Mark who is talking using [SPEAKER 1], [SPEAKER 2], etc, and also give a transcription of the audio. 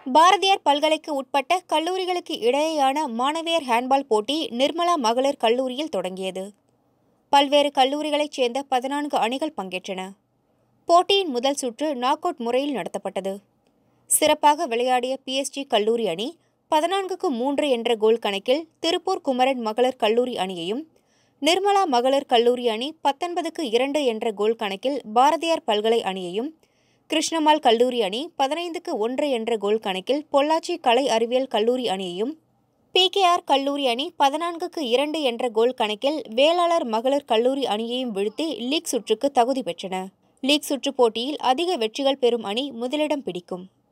[SPEAKER 1] பாரதியார் பல்கலைக்கு உட்பட்ட கல்லூரிகளுக்கு இடையேயான மாணவியர் ஹேண்ட்பால் போட்டி நிர்மலா மகளிர் கல்லூரியில் தொடங்கியது பல்வேறு கல்லூரிகளைச் சேர்ந்த பதினான்கு அணிகள் பங்கேற்றன போட்டியின் முதல் சுற்று நாக் அவுட் முறையில் நடத்தப்பட்டது சிறப்பாக விளையாடிய பிஎஸ்ஜி கல்லூரி அணி பதினான்குக்கு மூன்று என்ற கோல் கணக்கில் திருப்பூர் குமரன் மகளிர் கல்லூரி அணியையும் நிர்மலா மகளிர் கல்லூரி அணி பத்தொன்பதுக்கு இரண்டு என்ற கோல் கணக்கில் பாரதியார் பல்கலை அணியையும் கிருஷ்ணமால் கல்லூரி அணி பதினைந்துக்கு ஒன்று என்ற கோல் கணக்கில் பொள்ளாச்சி கலை அறிவியல் கல்லூரி அணியையும் பிகேஆர் கல்லூரி அணி பதினான்குக்கு இரண்டு என்ற கோல் கணக்கில் வேளாளர் மகளிர் கல்லூரி அணியையும் வீழ்த்தி லீக் சுற்றுக்கு தகுதி பெற்றன லீக் சுற்று போட்டியில் அதிக வெற்றிகள் பெறும் அணி முதலிடம் பிடிக்கும்